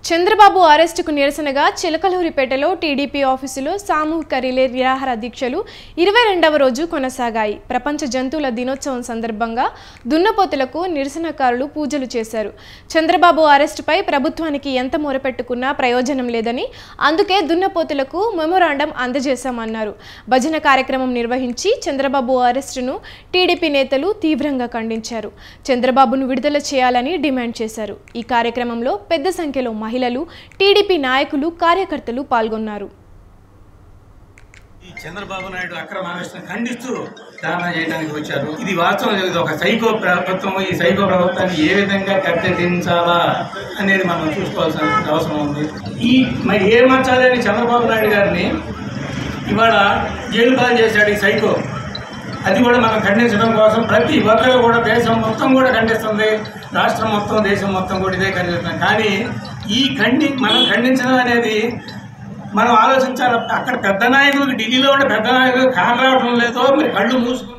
చంద్రబాబు అరెస్టుకు నిరసనగా చిలకలూరిపేటలో టీడీపీ ఆఫీసులో సామూహిక రిలే నిరాహార దీక్షలు ఇరవై రెండవ రోజు కొనసాగాయి ప్రపంచ జంతువుల దినోత్సవం సందర్భంగా దున్నపోతులకు నిరసనకారులు పూజలు చేశారు చంద్రబాబు అరెస్టుపై ప్రభుత్వానికి ఎంత మొరపెట్టుకున్నా ప్రయోజనం లేదని అందుకే దున్నపోతులకు మెమొరాండం అందజేశామన్నారు భజన కార్యక్రమం నిర్వహించి చంద్రబాబు అరెస్టును టీడీపీ నేతలు తీవ్రంగా ఖండించారు చంద్రబాబును విడుదల చేయాలని డిమాండ్ చేశారు ఈ కార్యక్రమంలో పెద్ద సంఖ్యలో మహిళలు టీడీపీ నాయకులు కార్యకర్తలు పాల్గొన్నారు ఈ చంద్రబాబు నాయుడు అక్రమ అరెస్టును ఖండిస్తూ ధర్నా చేయడానికి వచ్చారు ఇది వాస్తవం ఇది ఒక సైకో ప్రభుత్వం ఈ సైకో ప్రభుత్వాన్ని ఏ విధంగా కట్టెదించాలా అనేది మనం చూసుకోవాల్సిన అవసరం ఉంది ఈ మరి ఏ మార్చాలని చంద్రబాబు నాయుడు గారిని ఇవాళ జైలు పాలు చేశాడు ఈ సైకో అది కూడా మనం ఖండించడం కోసం ప్రతి ఒక్కరు కూడా దేశం మొత్తం కూడా ఖండిస్తుంది రాష్ట్రం మొత్తం దేశం మొత్తం కూడా ఇదే ఖండిస్తుంది కానీ ఈ ఖండి మనం ఖండించడం అనేది మనం ఆలోచించాలి అక్కడ పెద్ద నాయకులకు ఢిల్లీలో ఉండే పెద్ద నాయకులు కాని రావడం లేదో మరి కళ్ళు మూసుకుని